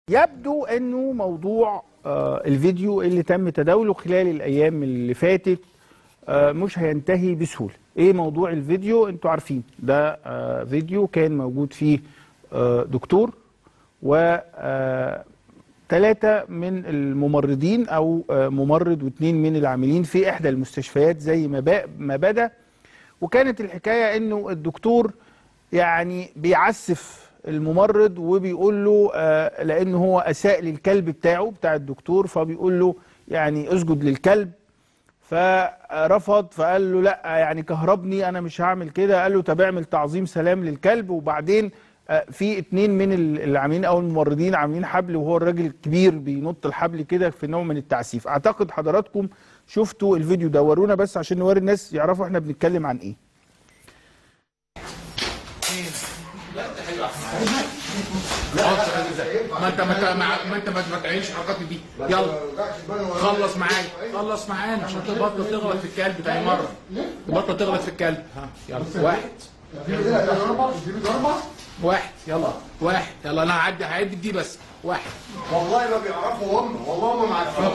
يبدو انه موضوع آه، الفيديو اللي تم تداوله خلال الايام اللي فاتت آه، مش هينتهي بسهوله ايه موضوع الفيديو انتوا عارفين ده آه، فيديو كان موجود فيه آه، دكتور و ثلاثة من الممرضين أو آه، ممرض واثنين من العاملين في إحدى المستشفيات زي ما با- ما بدا وكانت الحكاية إنه الدكتور يعني بيعسف الممرض وبيقول له آه، لأنه هو أساء للكلب بتاعه بتاع الدكتور فبيقول له يعني اسجد للكلب فرفض فقال له لا يعني كهربني انا مش هعمل كده قال له طب اعمل تعظيم سلام للكلب وبعدين آه، في اتنين من ال- اللي عاملين او الممرضين عاملين حبل وهو الراجل الكبير بينط الحبل كده في نوع من التعسيف اعتقد حضراتكم شفتوا الفيديو ده ورونا بس عشان نوري الناس يعرفوا احنا بنتكلم عن ايه ما انت ما انت ما ما انت ما ما تعيش حركات دي يلا خلص معايا خلص معانا عشان تبطل تغلط في الكلب تاني مره تبطل تغلط في الكلب ها يلا واحد واحد يلا واحد يلا انا هعدي هعد دي بس واحد والله ما بيعرفوا هم والله ما عارفين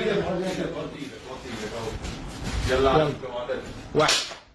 يلا واحد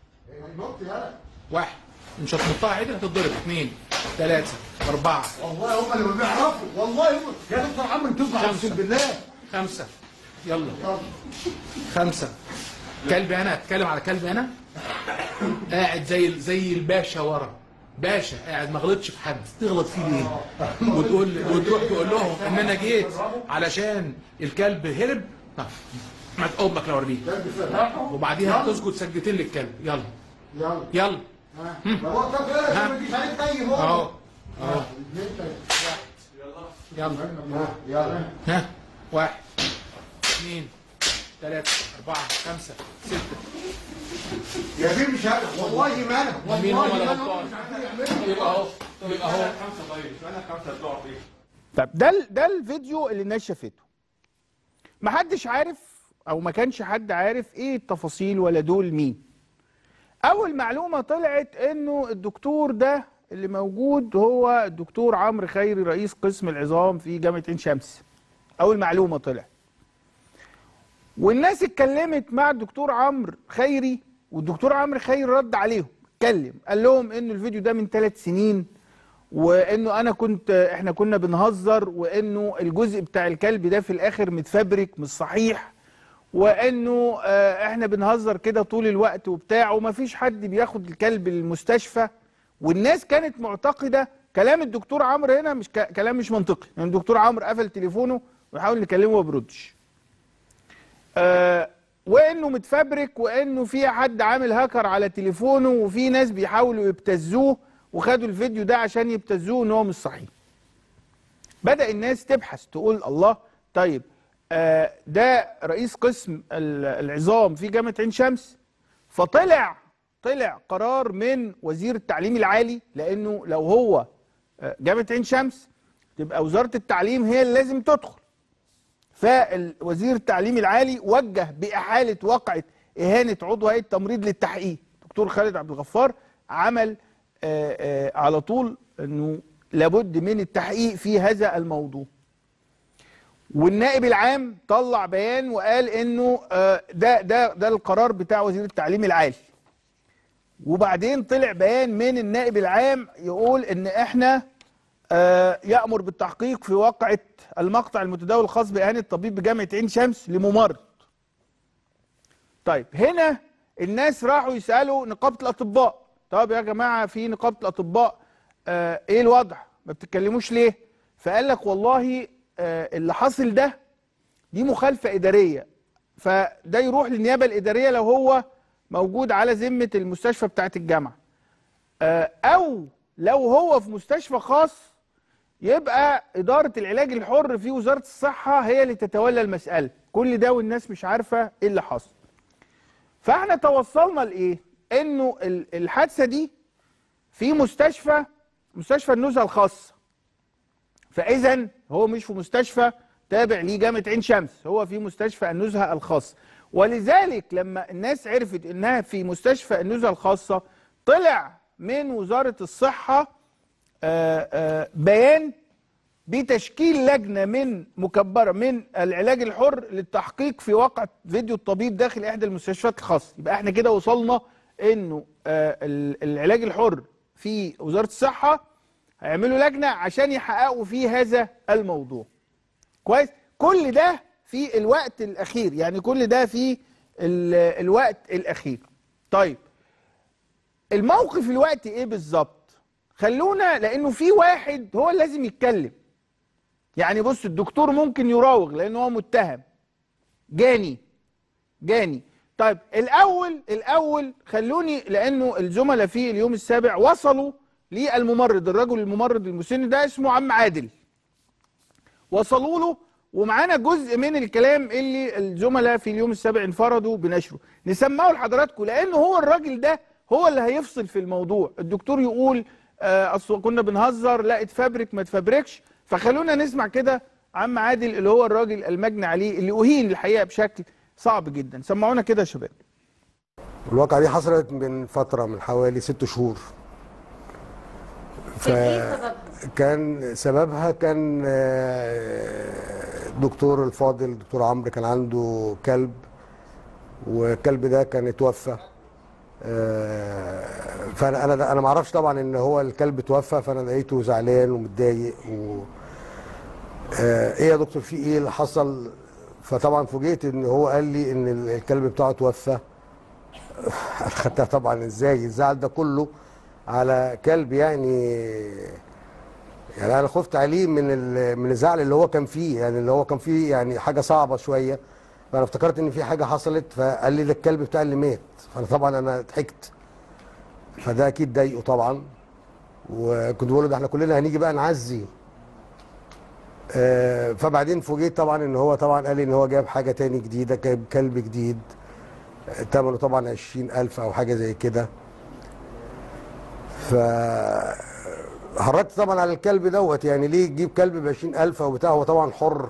واحد مش هتنطها عدل هتتضرب اثنين ثلاثة أربعة والله هم اللي ما بيعرفوا والله هم يا دكتور عم انت تسمع اقسم بالله خمسة يلا خمسة كلبي أنا أتكلم على كلبي أنا قاعد زي زي الباشا ورا باشا قاعد ما غلطش في حد تغلط فيه ليه وتقول وتروح تقول لهم ان انا جيت علشان الكلب هرب طب ما امك لو اوريك وبعديها تسجد سجدتين للكلب يلا يلا يلا ما هو طب ايه عشان ما تجيش عليك طيب اهو هو اهو يلا يلا ها واحد اثنين ثلاثة أربعة خمسة ستة يا بيه مش انا والله ما انا والله مين هم اللي ما أنا. غلطان؟ يبقى اهو يبقى اهو طب ده ال- ده الفيديو اللي الناس شافته محدش عارف او ما كانش حد عارف ايه التفاصيل ولا دول مين اول معلومه طلعت انه الدكتور ده اللي موجود هو الدكتور عمرو خيري رئيس قسم العظام في جامعه عين شمس اول معلومه طلعت والناس اتكلمت مع الدكتور عمرو خيري والدكتور عمرو خيري رد عليهم اتكلم قال لهم انه الفيديو ده من ثلاث سنين وانه انا كنت احنا كنا بنهزر وانه الجزء بتاع الكلب ده في الاخر متفبرك مش صحيح وانه آه، احنا بنهزر كده طول الوقت وبتاع ومفيش حد بياخد الكلب للمستشفى والناس كانت معتقده كلام الدكتور عمرو هنا مش ك- كلام مش منطقي يعني الدكتور عمرو قفل تليفونه ويحاول يكلمه وما بيردش آه، وانه متفبرك وانه في حد عامل هاكر على تليفونه وفي ناس بيحاولوا يبتزوه وخدوا الفيديو ده عشان يبتزوه ان هو مش صحيح بدأ الناس تبحث تقول الله طيب آه، ده رئيس قسم ال- العظام في جامعة عين شمس فطلع طلع قرار من وزير التعليم العالي لانه لو هو آه، جامعة عين شمس تبقى وزارة التعليم هي اللي لازم تدخل فوزير التعليم العالي وجه بإحالة وقعة إهانة عضو هيئة التمريض للتحقيق دكتور خالد عبد الغفار عمل آه، آه، على طول أنه لابد من التحقيق في هذا الموضوع والنائب العام طلع بيان وقال انه آه، ده ده ده القرار بتاع وزير التعليم العالي وبعدين طلع بيان من النائب العام يقول ان احنا آه، يأمر بالتحقيق في واقعة المقطع المتداول الخاص بإهانة طبيب بجامعة عين شمس لممرض. طيب هنا الناس راحوا يسألوا نقابة الأطباء، طب يا جماعة في نقابة الأطباء آه إيه الوضع؟ ما بتتكلموش ليه؟ فقال لك والله آه اللي حاصل ده دي مخالفة إدارية فده يروح للنيابة الإدارية لو هو موجود على ذمة المستشفى بتاعة الجامعة. آه، او لو هو في مستشفى خاص يبقى اداره العلاج الحر في وزاره الصحه هي اللي تتولى المساله كل ده والناس مش عارفه ايه اللي حصل فاحنا توصلنا لايه انه ال- الحادثه دي في مستشفى مستشفى النزهه الخاصه فاذا هو مش في مستشفى تابع لجامعه عين شمس هو في مستشفى النزهه الخاص ولذلك لما الناس عرفت انها في مستشفى النزهه الخاصه طلع من وزاره الصحه آه، آه، بيان بتشكيل لجنه من مكبره من العلاج الحر للتحقيق في واقع فيديو الطبيب داخل احدى المستشفيات الخاصه يبقى احنا كده وصلنا انه آه، ال- العلاج الحر في وزاره الصحه هيعملوا لجنه عشان يحققوا فيه هذا الموضوع كويس كل ده في الوقت الاخير يعني كل ده في ال- الوقت الاخير طيب الموقف الوقت ايه بالظبط خلونا لانه في واحد هو اللي لازم يتكلم يعني بص الدكتور ممكن يراوغ لانه هو متهم جاني جاني طيب الاول الاول خلوني لانه الزملاء في اليوم السابع وصلوا للممرض الرجل الممرض المسن ده اسمه عم عادل وصلوا له ومعانا جزء من الكلام اللي الزملاء في اليوم السابع انفردوا بنشره نسمعه لحضراتكم لانه هو الراجل ده هو اللي هيفصل في الموضوع الدكتور يقول آه، اصل كنا بنهزر لا اتفبرك ما تفبركش فخلونا نسمع كده عم عادل اللي هو الراجل المجني عليه اللي اهين الحقيقه بشكل صعب جدا سمعونا كده يا شباب الواقعة دي حصلت من فترة من حوالي ست شهور كان ايه سببها؟ كان سببها كان آه، الدكتور الفاضل دكتور عمرو كان عنده كلب والكلب ده كان اتوفى آه، فانا انا انا ما اعرفش طبعا ان هو الكلب اتوفى فانا لقيته زعلان ومتضايق و آه، ايه يا دكتور في ايه اللي حصل فطبعا فوجئت ان هو قال لي ان الكلب بتاعه اتوفى خدتها طبعا ازاي الزعل ده كله على كلب يعني يعني انا خفت عليه من ال- من الزعل اللي هو كان فيه يعني اللي هو كان فيه يعني حاجه صعبه شويه فانا افتكرت ان في حاجه حصلت فقال لي ده الكلب بتاع اللي مات فانا طبعا انا ضحكت فده اكيد ضايقه طبعا وكنت بقول له ده احنا كلنا هنيجي بقى نعزي آه، فبعدين فوجئت طبعا ان هو طبعا قال لي ان هو جاب حاجه تاني جديده جايب كلب جديد آه، ثمنه طبعا 20000 او حاجه زي كده ف هردت طبعا على الكلب دوت يعني ليه تجيب كلب ب 20000 او بتاع هو طبعا حر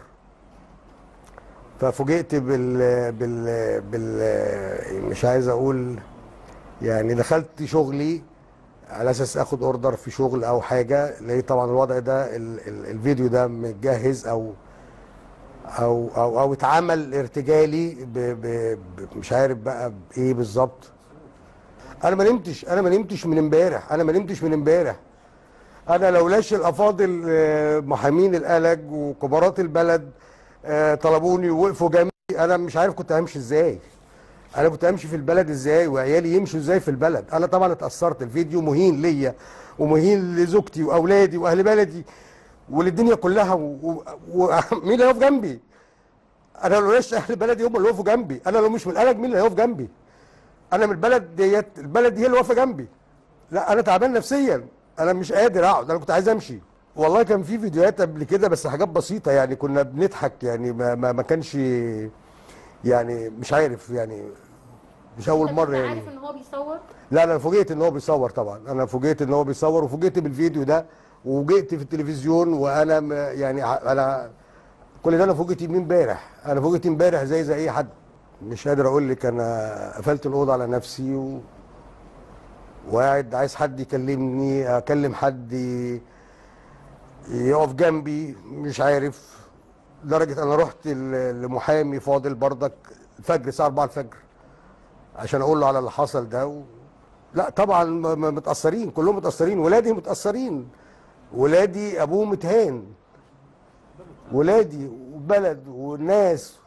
ففوجئت بال بال بال مش عايز اقول يعني دخلت شغلي على اساس اخد اوردر في شغل او حاجه لقيت طبعا الوضع ده ال ال الفيديو ده متجهز او او او او اتعمل ارتجالي ب ب ب مش عارف بقى بايه بالظبط انا ما نمتش انا ما نمتش من امبارح انا ما نمتش من امبارح انا لولاش الافاضل آه، محامين القلق وكبارات البلد آه، طلبوني ووقفوا جنبي انا مش عارف كنت همشي ازاي انا كنت امشي في البلد ازاي وعيالي يمشوا ازاي في البلد انا طبعا اتاثرت الفيديو مهين ليا ومهين لزوجتي واولادي واهل بلدي وللدنيا كلها ومين و... و... مين اللي هيقف جنبي انا لو ليش اهل بلدي هم اللي يقفوا جنبي انا لو مش من القلق مين اللي هيقف جنبي انا من البلد ديت البلد دي هي اللي واقفه جنبي لا انا تعبان نفسيا انا مش قادر اقعد انا كنت عايز امشي والله كان في فيديوهات قبل كده بس حاجات بسيطه يعني كنا بنضحك يعني ما ما, ما كانش يعني مش عارف يعني مش اول انت مره كنت يعني عارف ان هو بيصور؟ لا انا فوجئت ان هو بيصور طبعا انا فوجئت ان هو بيصور وفوجئت بالفيديو ده وفوجئت في التلفزيون وانا م- يعني ع- انا كل ده انا فوجئت بيه امبارح انا فوجئت امبارح زي زي اي حد مش قادر اقول لك انا قفلت الاوضه على نفسي و... وقاعد عايز حد يكلمني اكلم حد ي- يقف جنبي مش عارف لدرجه انا رحت ل- لمحامي فاضل بردك الفجر الساعه 4 الفجر عشان اقول له على اللي حصل ده و... لا طبعا م- م- متاثرين كلهم متاثرين ولادي متاثرين ولادي ابوهم متهان ولادي وبلد والناس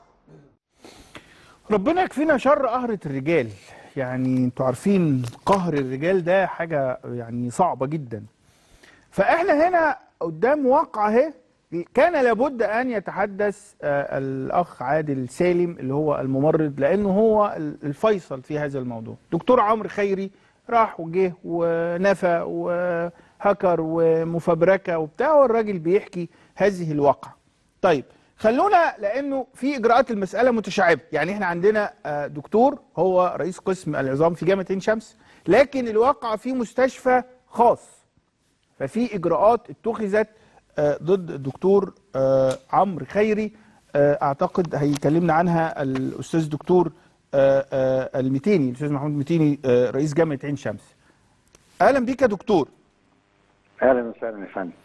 ربنا يكفينا شر قهرة الرجال يعني انتوا عارفين قهر الرجال ده حاجة يعني صعبة جدا فاحنا هنا قدام واقعة اهي كان لابد ان يتحدث آه، الاخ عادل سالم اللي هو الممرض لانه هو ال- الفيصل في هذا الموضوع دكتور عمرو خيري راح وجه ونفى وهكر ومفبركة وبتاع والراجل بيحكي هذه الواقعة طيب خلونا لانه في اجراءات المساله متشعبه يعني احنا عندنا آه، دكتور هو رئيس قسم العظام في جامعه عين شمس لكن الواقع في مستشفى خاص ففي اجراءات اتخذت آه، ضد الدكتور آه، عمرو خيري آه، اعتقد هيكلمنا عنها الاستاذ دكتور آه، آه، المتيني الاستاذ محمود المتيني آه، رئيس جامعه عين شمس اهلا بيك يا دكتور اهلا وسهلا يا فندم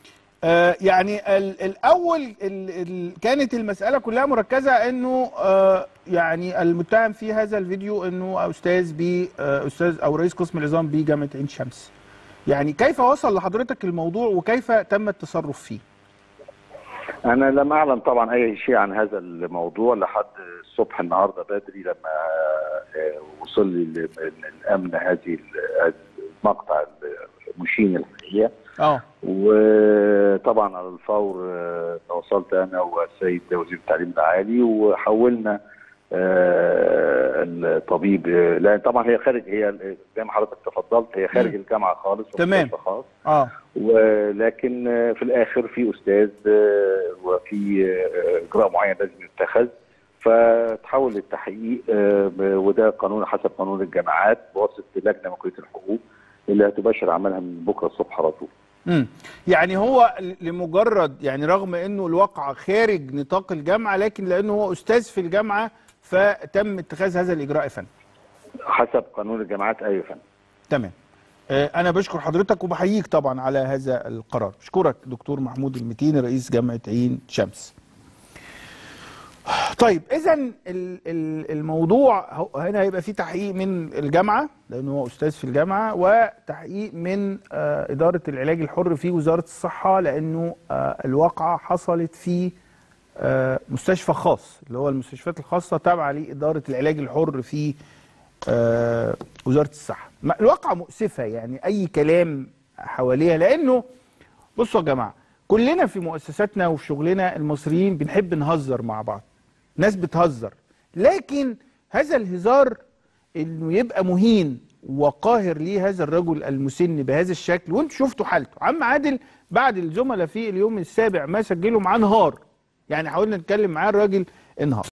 آه يعني ال- الاول ال ال كانت المساله كلها مركزه انه آه يعني المتهم في هذا الفيديو انه استاذ ب آه استاذ او رئيس قسم العظام بجامعه عين شمس يعني كيف وصل لحضرتك الموضوع وكيف تم التصرف فيه انا لم اعلم طبعا اي شيء عن هذا الموضوع لحد الصبح النهارده بدري لما آه، وصل لي ال- من الامن هذه ال- المقطع المشين الحقيقه اه وطبعا على الفور آه، تواصلت انا والسيد وزير التعليم العالي وحولنا آه، الطبيب آه، لان طبعا هي خارج هي زي ما حضرتك تفضلت هي خارج مم. الجامعه خالص تمام. ومستشفى خاص اه ولكن آه، في الاخر في استاذ آه، وفي آه، اجراء معين لازم يتخذ فتحول للتحقيق آه، ب- وده قانون حسب قانون الجامعات بواسطه لجنه من كليه الحقوق اللي هتباشر عملها من بكره الصبح على طول. امم يعني هو ل- لمجرد يعني رغم انه الواقع خارج نطاق الجامعه لكن لانه هو استاذ في الجامعه فتم اتخاذ هذا الاجراء يا فندم حسب قانون الجامعات اي فن. تمام آه، انا بشكر حضرتك وبحييك طبعا على هذا القرار بشكرك دكتور محمود المتيني رئيس جامعه عين شمس طيب اذا الموضوع هو- هنا هيبقى فيه تحقيق من الجامعه لانه هو استاذ في الجامعه وتحقيق من آه، اداره العلاج الحر في وزاره الصحه لانه آه، الواقعه حصلت في آه، مستشفى خاص اللي هو المستشفيات الخاصه تابعه لاداره العلاج الحر في آه، وزاره الصحه ما- الواقعه مؤسفه يعني اي كلام حواليها لانه بصوا يا جماعه كلنا في مؤسساتنا وفي شغلنا المصريين بنحب نهزر مع بعض ناس بتهزر لكن هذا الهزار انه يبقى مهين وقاهر ليه هذا الرجل المسن بهذا الشكل وانتوا شفتوا حالته عم عادل بعد الزملاء في اليوم السابع ما سجلوا معاه انهار يعني حاولنا نتكلم معاه الراجل انهار